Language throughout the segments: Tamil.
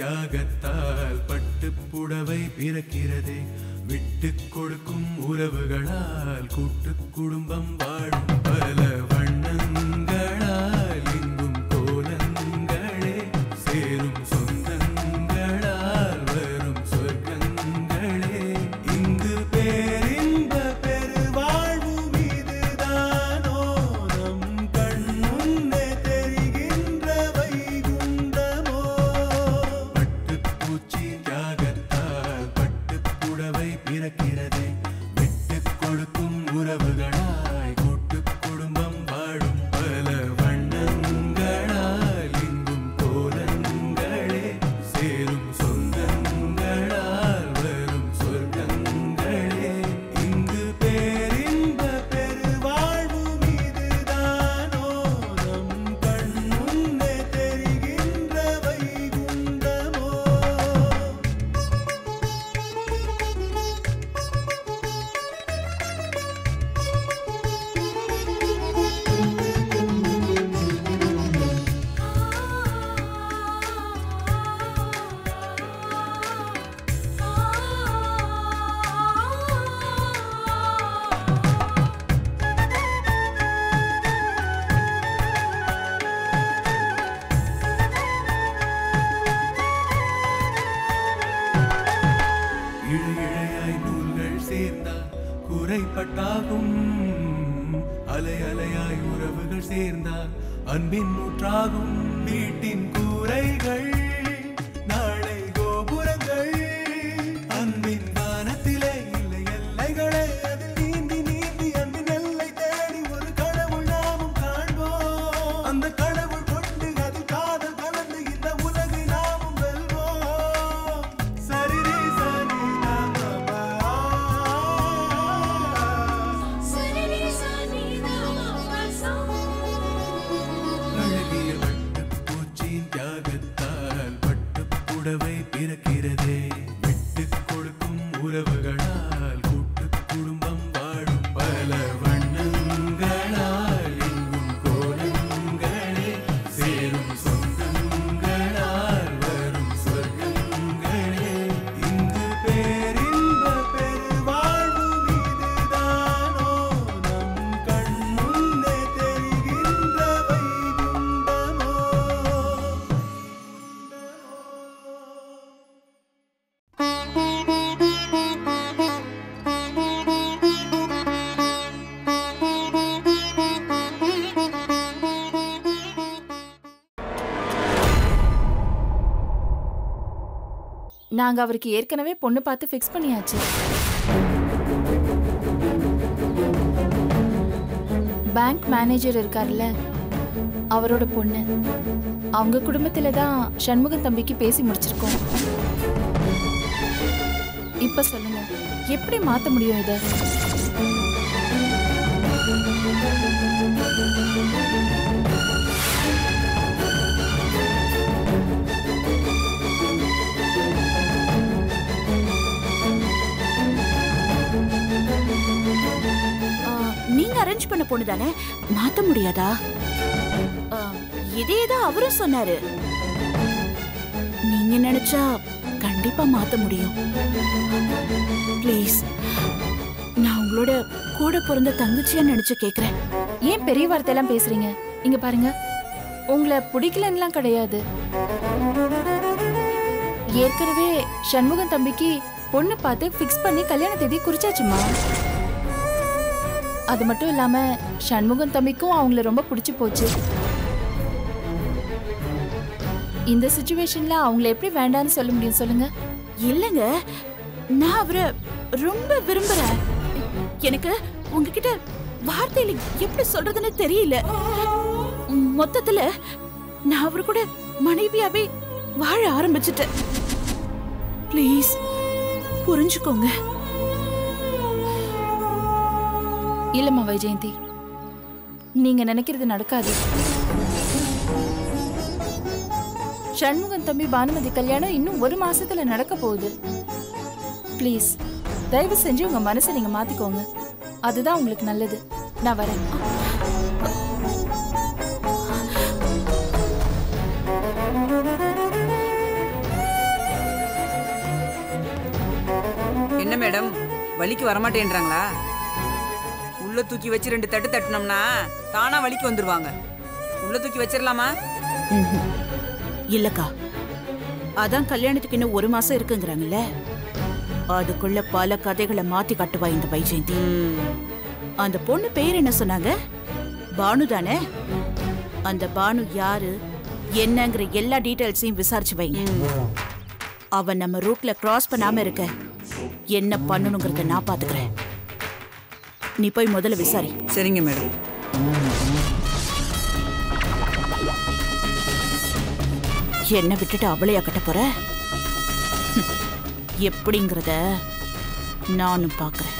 தியாகத்தால் பட்டு புடவை பிறக்கிறதே விட்டு கொடுக்கும் உறவுகளால் கூட்டு குடும்பம் வாழும் பல வண்ணங்களால் இங்கும் கோலங்களே சேரும் சொந்தங்களால் வரும் சொர்க்கங்களே இங்கு பேரின்ப பெருவாழ்வும் இதுதானோ நம் கண் முன்னே தெரிகின்ற வைகுண்டமோ பட்டுப்பூச்சி தியாகத்தால் பட்டு புடவை பிறக்கிறதே விட்டு கொடுக்கும் உறவுகளாய் கூட்டு குடும்பம் வாழும் பல வண்ணங்களால் இங்கும் கோலங்களே சேரும் சொந்தங்களால் வரும் சொர்க்கங்களே இங்கு பேரின்ப பெருவாழ்வும் இதுதானோ நம் கண் முன்னே தெரிகின்ற வைகுண்டமோ இழை இழையாய் நூல்கள் சேர்ந்தால் குறைப்பட்டாகும் அலை அலையாய் உறவுகள் சேர்ந்தால் அன்பின் நூற்றாகும் வீட்டின் கூரைகள் நாளை கோபுரங்கள் அன்பின் வானத்திலே இல்லை எல்லைகளே அதில் நீந்தி நீந்தி அன்பின் எல்லை தேடி ஒரு கடவுள் நாமும் காண்போம் அந்த கடவுள் கொண்டு அதில் காதல் கலந்து இந்த உலகை நாமும் வெல்வோம் சரிரே சரி அழகிய வட்டப் பூச்சியின் தியாகத்தால் பட்டுப் புடவை பிறக்கிறதே விட்டுக் கொடுக்கும் உறவுகளால் கூட்டுக் குடும்பம் வாழும் பல வண்ணங்களால் எங்கும் கோலங்களே சேரும் சொந்தங்களால் வரும் சொர்க்கங்களே இங்கு பேரின்ப பெருவாழ்வும் இதுதானோ நம் கண் முன்னே தெரிகின்ற வைகுண்டமோ நாங்க அவருக்கு ஏற்கனவே பொண்ணு பார்த்து ஃபிக்ஸ் பண்ணியாச்சு பேங்க் மேனேஜர் இருக்கார்ல அவரோட பொண்ணு அவங்க குடும்பத்துல தான் சண்முகம் தம்பிக்கு பேசி முடிச்சிருக்கோம் இப்ப சொல்லுங்க எப்படி மாத்த முடியும் இத ஆ, நீங்க அரேஞ்ச் பண்ண பொண்ணு தானே மாத்த முடியாதா ஆ, இதே தான் அவரும் சொன்னாரு நீங்க நினைச்சா கண்டிப்பா மாத்த முடியும் ப்ளீஸ் நான் உங்களோட கூட பிறந்த தங்கச்சியா நினைச்சு கேக்குறேன் ஏன் பெரிய வார்த்தையெல்லாம் பேசுறீங்க இங்க பாருங்க உங்களை பிடிக்கலன்னுலாம் கிடையாது ஏற்கனவே சண்முகம் தம்பிக்கு பொண்ணு பார்த்து ஃபிக்ஸ் பண்ணி கல்யாண தேதி குறிச்சாச்சுமா அது மட்டும் இல்லாம சண்முகம் தம்பிக்கும் அவங்கள ரொம்ப பிடிச்சு போச்சு இந்த சுச்சுவேஷன்ல அவங்கள எப்படி வேண்டான்னு சொல்ல முடியும் சொல்லுங்க இல்லங்க நான் அவரை ரொம்ப விரும்புறேன் எனக்கு உங்ககிட்ட வார்த்தையில எப்படி சொல்றதுன்னு தெரியல மொத்தத்துல நான் அவர் கூட மனைவியாவே வாழ ஆரம்பிச்சிட்டேன் ப்ளீஸ் புரிஞ்சுக்கோங்க இல்லம்மா வைஜெயந்தி நீங்க நினைக்கிறது நடக்காது சண்முகம் தம்பி பானுமதி கல்யாணம் இன்னும் ஒரு மாசத்துல நடக்க போகுது ப்ளீஸ் தயவு செஞ்சு உங்க மனசை நீங்க மாத்திக்கோங்க அதுதான் உங்களுக்கு நல்லது நான் வரேன் மேடம் வலிக்கு வரமாட்டேன்றாங்களா உள்ள தூக்கி வச்சு ரெண்டு தட்டு தட்டினோம்னா தானா வலிக்கு வந்துருவாங்க உள்ள தூக்கி வச்சிடலாமா ம்ஹும். இல்லக்கா அதான் கல்யாணத்துக்கு இன்னும் ஒரு மாசம் இருக்குங்கிறாங்கல்ல அதுக்குள்ள பல கதைகளை மாத்தி காட்டுவா இந்த வைஜெயந்தி அந்த பொண்ணு பேர் என்ன சொன்னாங்க பானு தானே அந்த பானு யாரு என்னங்கிற எல்லா டீடைல்ஸையும் விசாரிச்சு வைங்க அவன் நம்ம ரூட்ல கிராஸ் பண்ணாம இருக்க என்ன பண்ணணுங்கிறத நான் பாத்துக்கிறேன் நீ போய் முதல்ல விசாரி சரிங்க மேடம் என்ன விட்டுட்டு அவளையா கட்ட போற ஹம், எப்படிங்கிறத நானும் பாக்குறேன்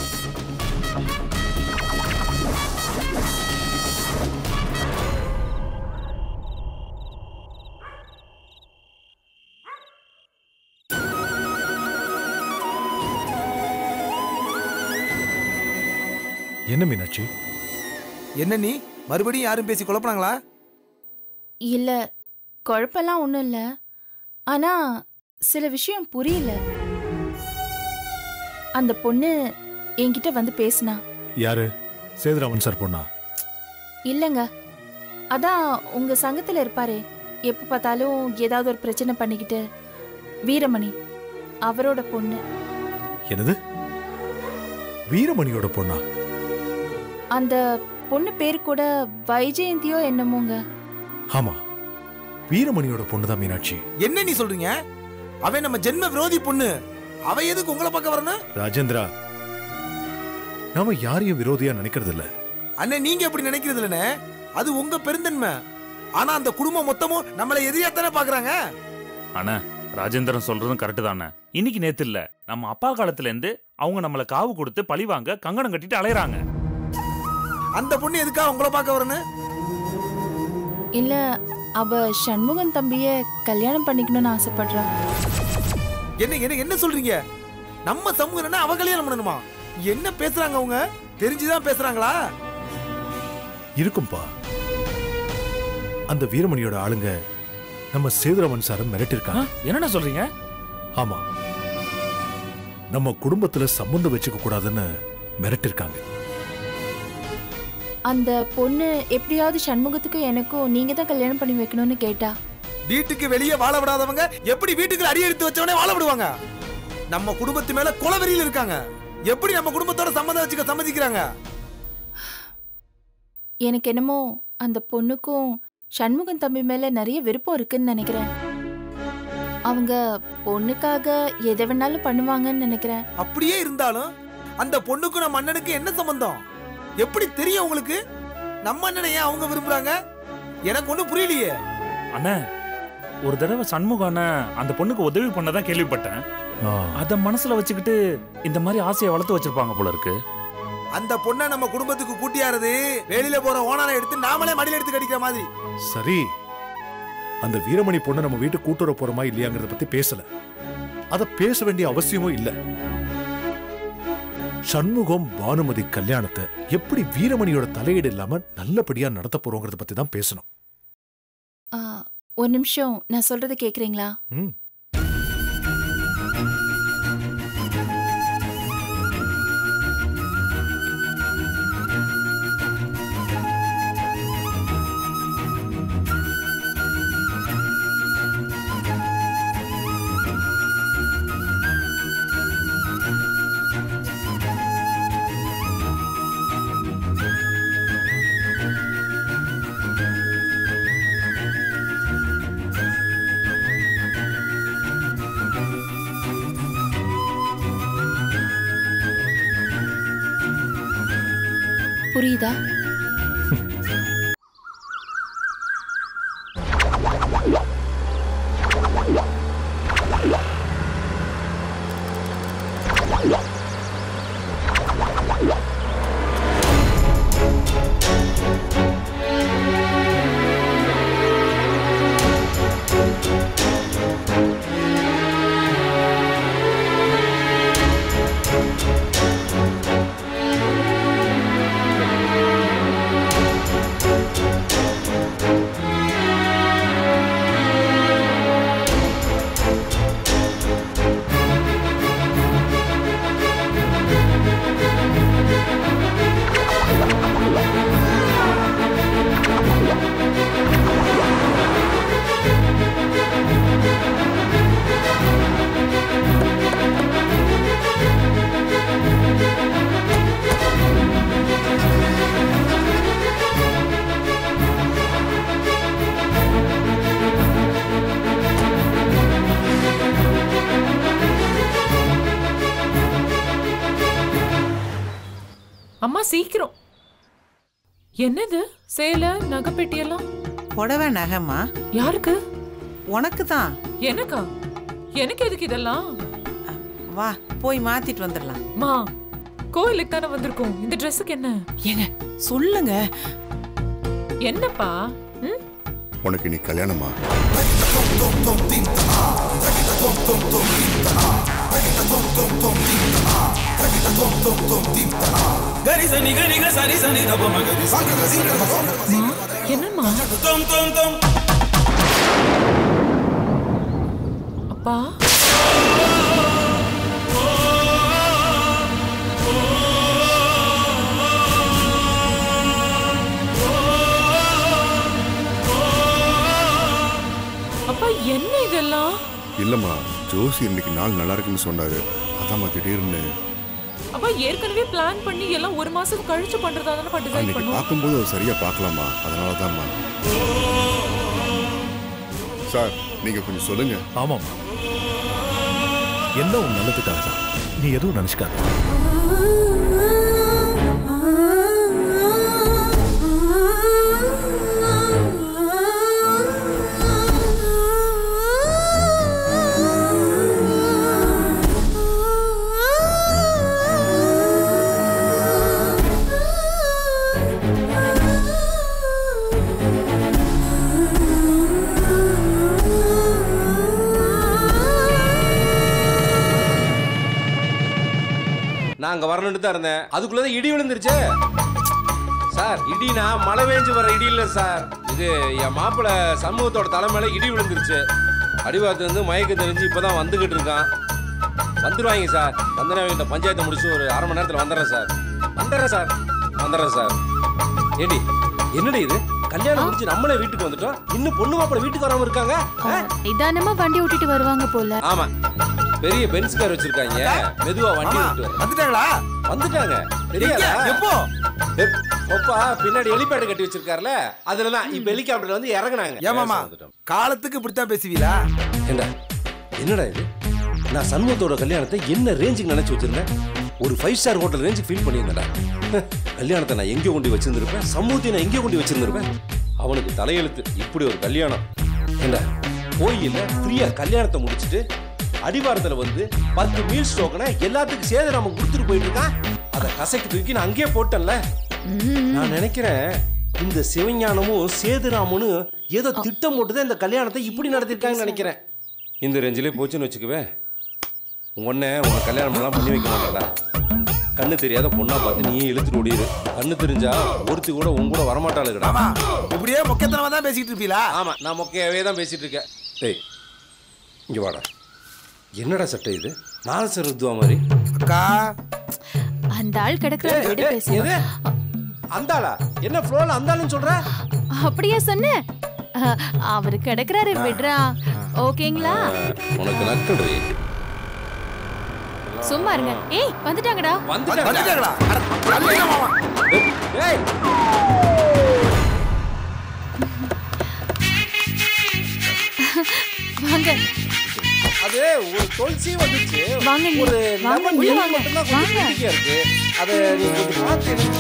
என்ன மீனாட்சி என்ன நீ மறுபடியும் யாரும் பேசி குழப்பினாங்களா இல்ல குழப்பம்லாம் ஒன்றும் இல்லை ஆனா சில விஷயம் புரியல அந்த பொண்ணு என்கிட்ட வந்து பேசினா யாரு சேதுராமன் சார் பொண்ணா இல்லைங்க அதான் உங்க சங்கத்துல இருப்பாரே எப்ப பார்த்தாலும் ஏதாவது ஒரு பிரச்சனை பண்ணிக்கிட்டு வீரமணி அவரோட பொண்ணு என்னது வீரமணியோட பொண்ணா அந்த பொண்ணு பேர் கூட வைஜெயந்தியோ என்னமோங்க ஆமா வீரமணியோட பொண்ணு தான் மீனாட்சி என்ன நீ சொல்றீங்க அவன் நம்ம ஜென்ம விரோதி பொண்ணு அவ எதுக்கு உங்களை பார்க்க வரணும் ராஜேந்திரா நாம யாரையும் விரோதியா நினைக்கிறது இல்ல அண்ணன் நீங்க எப்படி நினைக்கிறது இல்லனே அது உங்க பெருந்தன்மை ஆனா அந்த குடும்பம் மொத்தமும் நம்மள எதிரியாத்தானே பாக்குறாங்க அண்ணா ராஜேந்திரன் சொல்றதும் கரெக்டு தானே இன்னைக்கு நேத்து இல்ல நம்ம அப்பா காலத்துல இருந்து அவங்க நம்மள காவு கொடுத்து பழி வாங்க கங்கணம் கட்டிட்டு அலையறாங்க அந்த பொண்ணு எதுக்கா உங்களை பார்க்க வரணும் இல்ல அவ சண்முகன் தம்பிய கல்யாணம் பண்ணிக்கணும்னு ஆசைப்படுறா என்ன என்ன என்ன சொல்றீங்க நம்ம சமூகம் என்ன அவ கல்யாணம் பண்ணணுமா என்ன பேசுறாங்க அவங்க தெரிஞ்சுதான் பேசுறாங்களா இருக்கும்பா அந்த வீரமணியோட ஆளுங்க நம்ம சேதுராமன் சாரை ஆ, மிரட்டிருக்காங்க என்னண்ணா சொல்றீங்க ஆமா நம்ம குடும்பத்துல சம்பந்தம் வச்சுக்க கூடாதுன்னு மிரட்டிருக்காங்க அந்த பொண்ணு எப்படியாவது சண்முகத்துக்கும் எனக்கும் நீங்க தான் கல்யாணம் பண்ணி வைக்கணும்னு கேட்டா வீட்டுக்கு வெளியே வாழ விடாதவங்க எப்படி வீட்டுக்கு அடி எடுத்து வச்சவனே வாழ விடுவாங்க நம்ம குடும்பத்து மேல குலவெறியில் இருக்காங்க எப்படி நம்ம குடும்பத்தோட சம்மந்தம் வச்சுக்க சம்மதிக்கிறாங்க எனக்கு என்னமோ அந்த பொண்ணுக்கும் சண்முகன் தம்பி மேல நிறைய விருப்பம் இருக்குன்னு நினைக்கிறேன் அவங்க பொண்ணுக்காக எதை வேணாலும் பண்ணுவாங்கன்னு நினைக்கிறேன் அப்படியே இருந்தாலும் அந்த பொண்ணுக்கும் நம்ம அண்ணனுக்கு என்ன சம்பந்தம் எப்படி தெரியும் உங்களுக்கு நம்ம அண்ணனை ஏன் அவங்க விரும்புறாங்க எனக்கு ஒண்ணும் புரியலையே அண்ணா ஒரு தடவை சண்முக அண்ணன் அந்த பொண்ணுக்கு உதவி பண்ணதான் கேள்விப்பட்டேன் ஆ, அத மனசுல வச்சுக்கிட்டு இந்த மாதிரி ஆசையை வளர்த்து வச்சிருப்பாங்க போல இருக்கு அந்த பொண்ணை நம்ம குடும்பத்துக்கு கூட்டியாரது வெளியில போற ஓனாரை எடுத்து நாமளே மடியில எடுத்து கடிக்கிற மாதிரி சரி அந்த வீரமணி பொண்ணை நம்ம வீட்டுக்கு கூட்டு வர போறோமா இல்லையாங்கிறத பத்தி பேசல அத பேச வேண்டிய அவசியமும் இல்ல சண்முகம் பானுமதி கல்யாணத்தை எப்படி வீரமணியோட தலையீடு இல்லாம நல்லபடியா நடத்த போறோங்கிறத பத்தி தான் பேசணும் ஆ, ஒரு நிமிஷம் நான் சொல்றது கேக்குறீங்களா ம். புரியுதா அம்மா சீக்கிரம் என்னது சேலை நகைப்பெட்டி எல்லாம் புடவை நகைம்மா யாருக்கு உனக்கு தான் எனக்கா எனக்கு எதுக்கு இதெல்லாம் வா போய் மாத்திட்டு வந்துடலாம் மா கோயிலுக்கு தானே வந்திருக்கோம் இந்த ட்ரெஸ்ஸுக்கு என்ன ஏங்க சொல்லுங்க என்னப்பா ம் உனக்கு நீ கல்யாணமா గరి సని గరి గ సరి సని దప మగరి என்னம்மா తం తం తం அப்பா அப்பா என்ன இதெல்லாம் இல்லம்மா ஜோசி இன்னைக்கு நாள் நல்லா இருக்குன்னு சொன்னாரு அதாம்மா திடீர்னு அப்பா ஏற்கனவே பிளான் பண்ணி எல்லாம் ஒரு மாசம் கழிச்சு பண்றதா தானே டிசைன் அன்னைக்கு பண்ணுவோம் பார்க்கும்போது அது சரியா பார்க்கலாமா அதனால தான்மா சார் நீங்க கொஞ்சம் சொல்லுங்க ஆமாம்மா என்ன உன் நல்லதுக்காக தான் நீ எதுவும் நினைச்சுக்காத நான் அங்க வரணும்னு தான் இருந்தேன் அதுக்குள்ளதான் இடி விழுந்துருச்சே சார் இடினா மழை பெஞ்சு வர இடி இல்ல சார் இது என் மாப்பிள்ள சமூகத்தோட தலைமையில இடி விழுந்துருச்சு அடிவாரத்துல இருந்து மயக்கம் தெரிஞ்சு இப்பதான் வந்துகிட்டு இருக்கான் வந்துருவாங்க சார் வந்தனே இந்த பஞ்சாயத்தை முடிச்சு ஒரு அரை மணி நேரத்துல வந்துடுறேன் சார் வந்துடுறேன் சார் வந்துடுறேன் சார் ஏடி என்னடி இது கல்யாணம் முடிச்சு நம்மளே வீட்டுக்கு வந்துட்டோம் இன்னும் பொண்ணு மாப்பிள்ள வீட்டுக்கு வராம இருக்காங்க ஆ? நிதானமா வண்டி ஓட்டிட்டு வருவாங்க போல ஆமா பெரிய பென்ஸ் கார் வச்சிருக்காங்க மெதுவா வண்டி ஆமா, விட்டு வந்துட்டாங்களா வந்துட்டாங்க எங்க? தெரியாதா எப்போ எப்- அப்பா பின்னாடி ஹெலிபேட் கட்டி வச்சிருக்காருல அதுலதான் இப்ப ஹெலிகாப்டர்ல வந்து இறங்குனாங்க ஏமாமா காலத்துக்கு இப்படித்தான் பேசுவீங்களா ஏண்டா என்னடா இது நான் சண்முகத்தோட கல்யாணத்தை என்ன ரேஞ்சுக்கு நினைச்சு வச்சிருந்தேன் ஒரு ஃபைவ் ஸ்டார் ஹோட்டல் ரேஞ்சுக்கு ஃபீல் பண்ணியிருந்தேன்டா கல்யாணத்தை நான் எங்கேயோ கொண்டு வச்சிருந்திருப்பேன் சமூகத்தை நான் எங்கேயோ கொண்டு வச்சிருந்திருப்பேன் அவனுக்கு தலையெழுத்து இப்படி ஒரு கல்யாணம் ஏண்டா கோயில்ல ஃப்ரீயா கல்யாணத்தை முடிச்சிட்டு அடிவாரத்துல வந்து பத்து மீல் ஸ்டோக்கனை எல்லாத்துக்கும் சேர்த்து நம்ம கொடுத்துட்டு போயிட்டு இருக்கான் அதை கசைக்கு தூக்கி நான் அங்கேயே போட்டேன்ல நான் நினைக்கிறேன் இந்த சிவஞானமும் சேதுராமனும் ஏதோ திட்டம் போட்டுதான் இந்த கல்யாணத்தை இப்படி நடத்திருக்காங்கன்னு நினைக்கிறேன் இந்த ரேஞ்சிலே போச்சுன்னு வச்சுக்குவே உன்னை உன கல்யாணம் எல்லாம் பண்ணி வைக்க மாட்டேடா கண்ணு தெரியாத பொண்ணா பார்த்து நீயே இழுத்துட்டு ஓடிடு கண்ணு தெரிஞ்சா ஒருத்தி கூட உன் கூட வரமாட்டாளுகடா ஆமா இப்படியே மொக்கத்தனமா தான் பேசிட்டு இருப்பீங்களா ஆமா நான் மொக்கையாவே தான் பேசிட்டு இருக்கேன் டேய் இங்க வாடா என்னடா சட்டை இது நாலு சருத்துவா மாதிரி அக்கா அந்த ஆள் கிடக்குற ஏய், விட ஏய், பேசுங்க எது? அந்தாளா என்ன ஃப்ளோல அந்தாளுன்னு சொல்ற அப்படியே சொன்னேன் அஹ், அவரு கிடக்குறாரு விடுறா ஓகேங்களா உனக்கு நக்கல்றி சும்மா இருங்க ஏய் வந்துட்டாங்கடா வந்துட்டாங்க வந்துட்டாங்களா அட, வந்துட்டாங்க மாமா. ஏய் வாங்க அது ஒரு துளசி வந்துச்சு வாங்க நீ. ஒரு வாங்க, லெமன் உள்ள லெமன் வாங்க. மட்டும்தான் கொஞ்சம் வாங்க. குட்டிக்கா இருக்கு அதை நீ கொஞ்சம் பார்த்து எனக்கு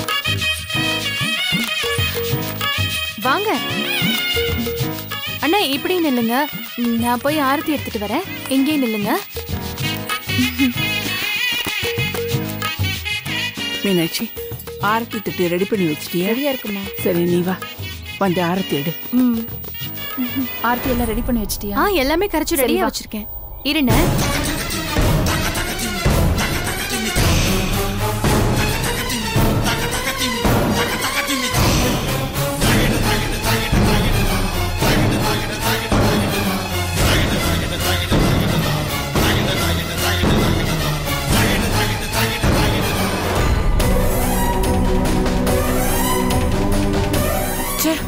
வாங்க அண்ணா இப்படி நில்லுங்க நான் போய் ஆரத்தி எடுத்துட்டு வரேன் எங்கேயும் நில்லுங்க மீனாட்சி ஆரத்தி தட்டு ரெடி பண்ணி வச்சிட்டியா ரெடியா இருக்குமா சரி நீ வா வந்து ஆரத்தி எடு ம் ஆர்த்தி எல்லாம் ரெடி பண்ணி வச்சிட்டியா ஆ எல்லாமே கரைச்சு ரெடியா வச்சிருக்கேன் இருண்ண ச்சே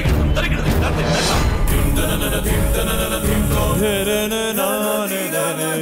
ధరన నానే ధనే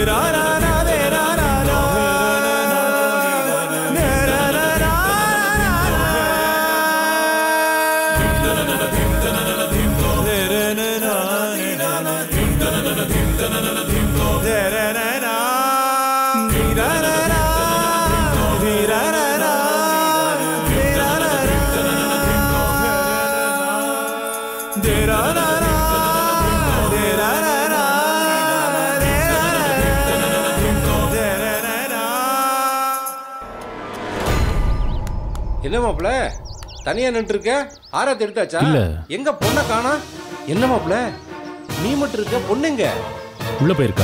என்ன மாப்பிள தனியா நின்று இருக்க ஆராத்தி எடுத்தாச்சா இல்ல. எங்க பொண்ணை காணா என்ன மாப்பிள நீ மட்டும் இருக்க பொண்ணுங்க உள்ள போயிருக்கா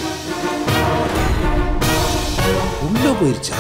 உள்ள போயிருச்சா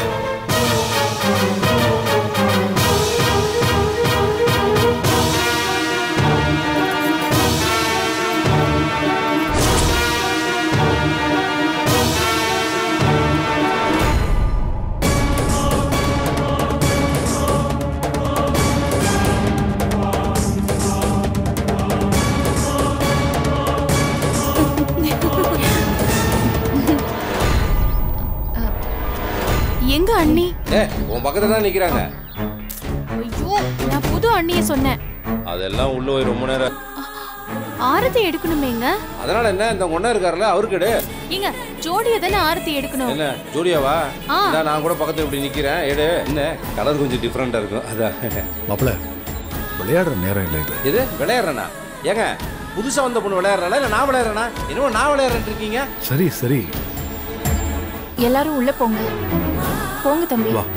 எங்க அண்ணி ஏ உன் பக்கத்துல தான் நிக்கிறாங்க ஐயோ நான் புது அண்ணிய சொன்னேன் அதெல்லாம் உள்ள போய் ரொம்ப நேரம் ஆரத்தி எடுக்கணுமேங்க அதனால என்ன இந்த ஒண்ணா இருக்காருல்ல அவருக்கு எடு ஏங்க ஜோடியை தானே ஆரத்தி எடுக்கணும் என்ன ஜோடியாவா ஆ. இந்தா, நான் கூட பக்கத்துல இப்படி நிக்கிறேன் எடு என்ன கலர் கொஞ்சம் டிஃப்ரெண்டா இருக்கும் அதான் மாப்பிள விளையாடுற நேரம் இல்லை இது இது விளையாடுறேனா ஏங்க புதுசா வந்த பொண்ணு விளையாடுறாளா இல்ல நான் விளையாடுறேனா என்னமோ நான் விளையாடுறேன் இருக்கீங்க சரி சரி எல்லாரும் உள்ள போங்க போங்க தம்பி வா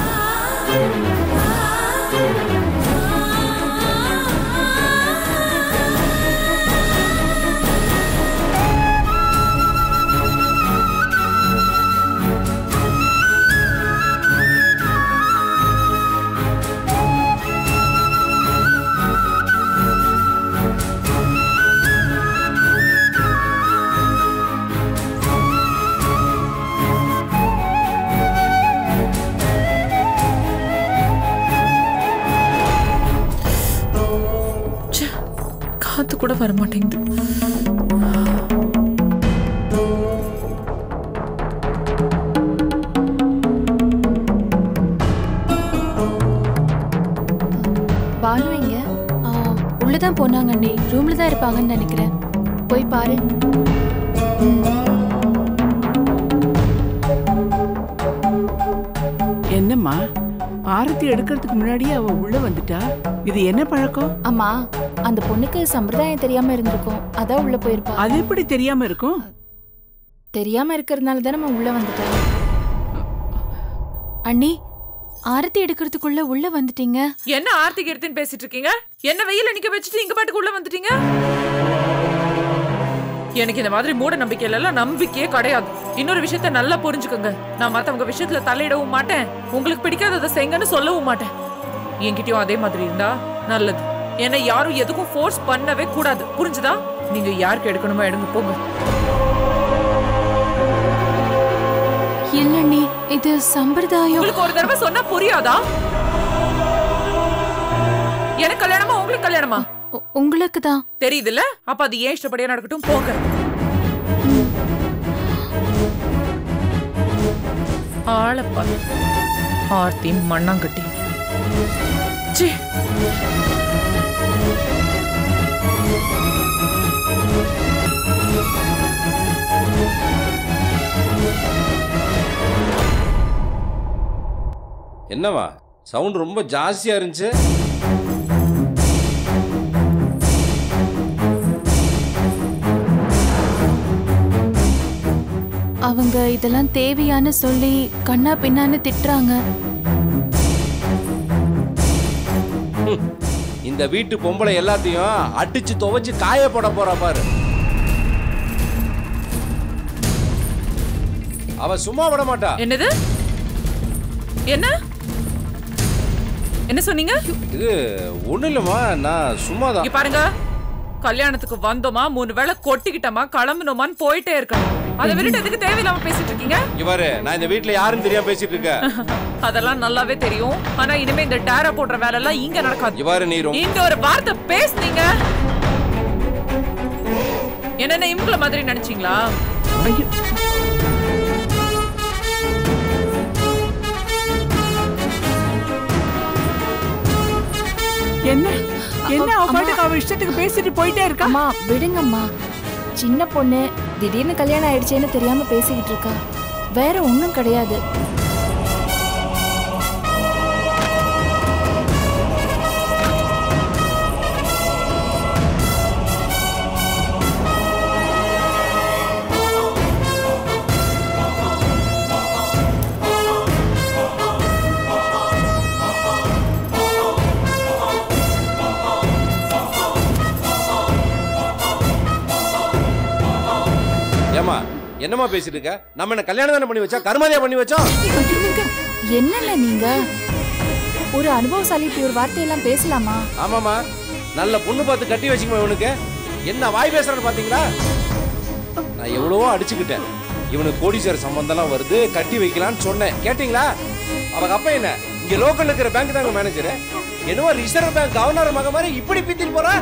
ச்சே, காத்து கூட வர மாட்டேங்குது பானு எங்க ஆ, உள்ளதான் போனாங்க அண்ணி ரூம்ல தான் இருப்பாங்கன்னு நினைக்கிறேன் போய் பாரு என்னம்மா ஆரத்தி எடுக்கிறதுக்கு முன்னாடியே அவ உள்ள வந்துட்டா இது என்ன பழக்கம் அம்மா அந்த பொண்ணுக்கு சம்பிரதாயம் தெரியாம இருந்திருக்கும் அதான் உள்ள போயிருப்பா அது எப்படி தெரியாம இருக்கும் தெரியாம இருக்கிறதுனால தான் நம்ம உள்ள வந்துட்டா அண்ணி ஆரத்தி எடுக்கிறதுக்குள்ள உள்ள வந்துட்டீங்க என்ன ஆர்த்திக் எடுத்துன்னு பேசிட்டு இருக்கீங்க என்ன வெயில நிக்க வச்சுட்டு இங்க பாட்டுக்கு உள்ள வந்துட்டீங்க எனக்கு இந்த மாதிரி மூட நம்பிக்கையில எல்லாம் நம்பிக்கையே கிடையாது இன்னொரு விஷயத்த நல்லா புரிஞ்சுக்கோங்க நான் மத்தவங்க விஷயத்துல தலையிடவும் மாட்டேன் உங்களுக்கு பிடிக்காததை செய்யுங்கன்னு சொல்லவும் மாட்டேன் என்கிட்டயும் அதே மாதிரி இருந்தா நல்லது ஏன்னா யாரும் எதுக்கும் ஃபோர்ஸ் பண்ணவே கூடாது புரிஞ்சுதா நீங்க யாருக்கு எடுக்கணுமோ எடுங்க போங்க இல்ல அண்ணி இது சம்பிரதாயம் உங்களுக்கு ஒரு தடவை சொன்னா புரியாதா எனக்கு கல்யாணமா உங்களுக்கு கல்யாணமா உங்களுக்கு தான் தெரியுதுல்ல அப்ப அது ஏன் இஷ்டப்படியா நடக்கட்டும் போங்க ஆளப்பா ஆர்த்தி மண்ணாங்கட்டி ச்சீ என்னவா சவுண்ட் ரொம்ப ஜாஸ்தியா இருந்துச்சு அவங்க இதெல்லாம் தேவையான்னு சொல்லி கண்ணா பின்னான்னு திட்டுறாங்க இந்த வீட்டு பொம்பளை எல்லாத்தையும் அடிச்சு துவைச்சு காய போட போறா பாரு அவ சும்மா விட மாட்டா என்னது என்ன என்ன சொன்னீங்க இது ஒண்ணு இல்லம்மா நான் சும்மாதான் இங்க பாருங்க கல்யாணத்துக்கு வந்தோமா மூணு வேளை கொட்டிக்கிட்டோமா கிளம்பணுமான்னு போயிட்டே இருக்கணும் அதை விட்டுட்டு எதுக்கு தேவையில்லாம பேசிட்டு இருக்கீங்க இங்க பாரு நான் இந்த வீட்ல யாரும் தெரியாம பேசிட்டு இருக்கேன் அதெல்லாம் நல்லாவே தெரியும் ஆனா இனிமே இந்த டேரா போடுற வேலை எல்லாம் இங்க நடக்காது இங்க பாரு நீ ரொம்ப இந்த ஒரு வார்த்தை பேசுனீங்க என்னென்ன இவங்கள மாதிரி நினைச்சீங்களா ஐயோ என்ன என்ன அவ பாட்டுக்கு அவ இஷ்டத்துக்கு பேசிட்டு போயிட்டே இருக்கா அம்மா விடுங்கம்மா சின்ன பொண்ணு திடீர்னு கல்யாணம் ஆயிடுச்சேன்னு தெரியாம பேசிக்கிட்டு இருக்கா வேற ஒண்ணும் கிடையாது ஏமா என்னம்மா பேசிட்டு இருக்க நம்ம என்ன கல்யாணம் தானே பண்ணி வச்சா கருமாதியா பண்ணி வச்சோம் என்னல்ல நீங்க ஒரு அனுபவசாலி இப்படி ஒரு வார்த்தையெல்லாம் பேசலாமா ஆமாமா நல்ல பொண்ணு பார்த்து கட்டி வச்சுக்கமா இவனுக்கு என்ன வாய் பேசுறான்னு பாத்தீங்களா நான் எவ்வளவோ அடிச்சுக்கிட்டேன் இவனுக்கு கோடீஸ்வர சம்பந்தம்லாம் வருது கட்டி வைக்கலாம்னு சொன்னேன் கேட்டீங்களா அவங்க அப்பா என்ன இங்க லோக்கல்ல இருக்கிற பேங்க் தாங்க மேனேஜர் என்னவோ ரிசர்வ் பேங்க் கவர்னர் மக மாதிரி இப்படி பித்திட்டு போறா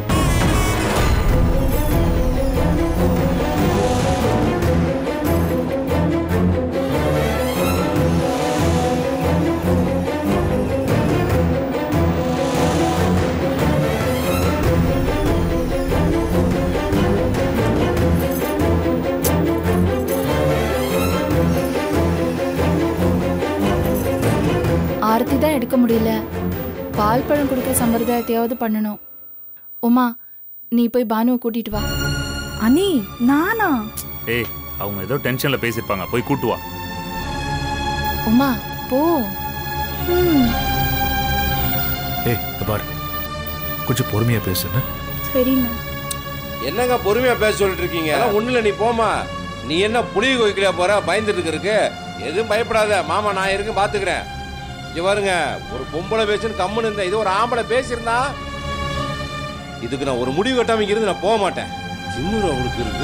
ஆரத்தி தான் எடுக்க முடியல பால் பழம் கொடுக்க சம்பிரதாயத்தையாவது பண்ணணும் உமா நீ போய் பானுவை கூட்டிட்டு வா அனி நானா ஏய் அவங்க ஏதோ டென்ஷன்ல பேசிருப்பாங்க போய் கூட்டு வா உமா போ ஏய் இங்க பாரு கொஞ்சம் பொறுமையா பேசுன்னு சரிண்ணா என்னங்க பொறுமையா பேச சொல்லிட்டு இருக்கீங்க அதெல்லாம் ஒண்ணு இல்ல நீ போமா நீ என்ன புளி கோய்க்கலையா போற பயந்துட்டு இருக்கு எதுவும் பயப்படாத மாமா நான் இருக்கு பாத்துக்கிறேன் இங்க பாருங்க ஒரு பொம்பளை பேசுன்னு கம்முன்னு இருந்தேன் இது ஒரு ஆம்பளை பேசியிருந்தா இதுக்கு நான் ஒரு முடிவு கட்டாம இங்க இருந்து நான் போக மாட்டேன் இன்னொரு அவளுக்கு இருக்கு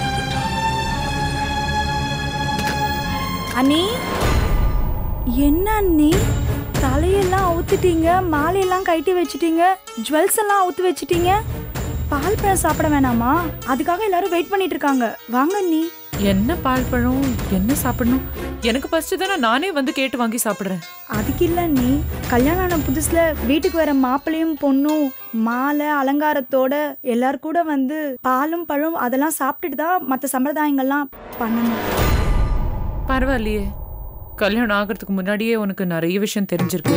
அண்ணி என்ன அண்ணி தலையெல்லாம் அவுத்துட்டீங்க மாலையெல்லாம் கட்டி வச்சிட்டீங்க ஜுவல்ஸ் எல்லாம் அவுத்து வச்சிட்டீங்க பால் பழம் சாப்பிட வேணாமா அதுக்காக எல்லாரும் வெயிட் பண்ணிட்டு இருக்காங்க வாங்க அண்ணி என்ன பால் பழம் என்ன சாப்பிடணும் எனக்கு ஃபர்ஸ்ட் தானே நானே வந்து கேட்டு வாங்கி சாப்பிடுறேன் அதுக்கு இல்ல நீ கல்யாணம் ஆன புதுசுல வீட்டுக்கு வர மாப்பிள்ளையும் பொண்ணும் மாலை அலங்காரத்தோட எல்லாரும் கூட வந்து பாலும் பழம் அதெல்லாம் சாப்பிட்டுட்டு தான் மற்ற சம்பிரதாயங்கள்லாம் பண்ணணும் பரவாயில்லையே கல்யாணம் ஆகிறதுக்கு முன்னாடியே உனக்கு நிறைய விஷயம் தெரிஞ்சிருக்கு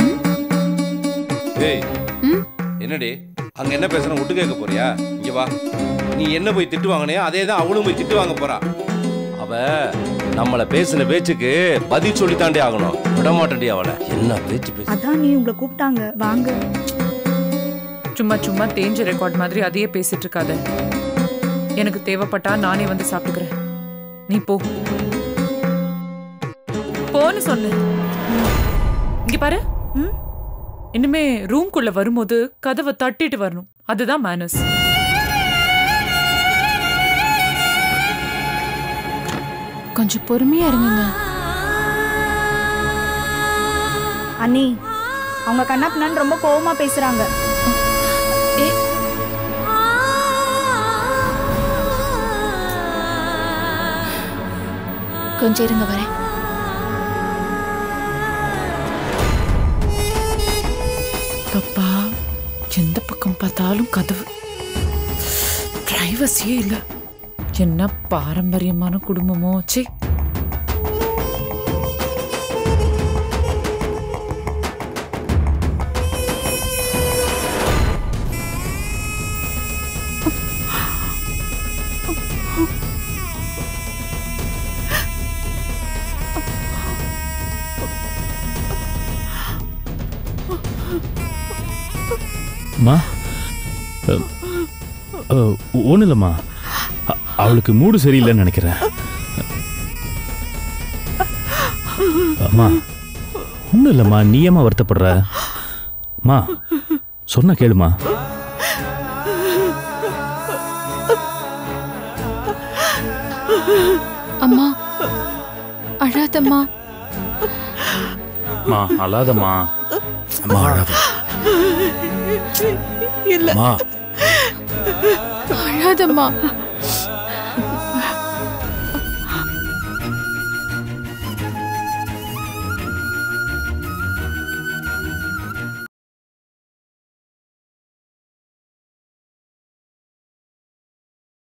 ஏய் என்னடி அங்க என்ன பேசுற விட்டு கேட்க போறியா இங்க வா நீ என்ன போய் திட்டு வாங்கினியா அதே தான் அவளும் போய் திட்டு வாங்க போறா அவ நம்மள பேசின பேச்சுக்கு பதில் சொல்லி தாண்டி ஆகணும் விட மாட்டேன்டி அவளை என்ன பேச்சு பேசு அதான் நீ உங்களை கூப்பிட்டாங்க வாங்க சும்மா சும்மா தேஞ்ச ரெக்கார்ட் மாதிரி அதையே பேசிட்டு இருக்காத எனக்கு தேவைப்பட்டா நானே வந்து சாப்பிட்டுக்கிறேன் நீ போ போன்னு சொன்னேன் இங்க பாரு இனிமே ரூம்குள்ள வரும்போது கதவை தட்டிட்டு வரணும் அதுதான் மேனஸ் கொஞ்சம் பொறுமையா இருங்க அண்ணி அவங்க கண்ணா பின்னான்னு ரொம்ப கோவமா பேசுறாங்க கொஞ்சம் இருங்க வரேன் பப்பா எந்த பக்கம் பார்த்தாலும் கதவு பிரைவசியே இல்ல என்ன பாரம்பரியமான குடும்பமோ சே அம்மா ஒன்றும் இல்லைம்மா அ- அவளுக்கு மூடு சரியில்லைன்னு நினைக்கிறேன் அம்மா ஒன்றும் இல்லைம்மா நீ ஏம்மா வருத்தப்படுற அம்மா சொன்ன கேளுமா அம்மா அழாதம்மா மா அழாதம்மா அம்மா அழாத இல்ல அம்மா அழாதம்மா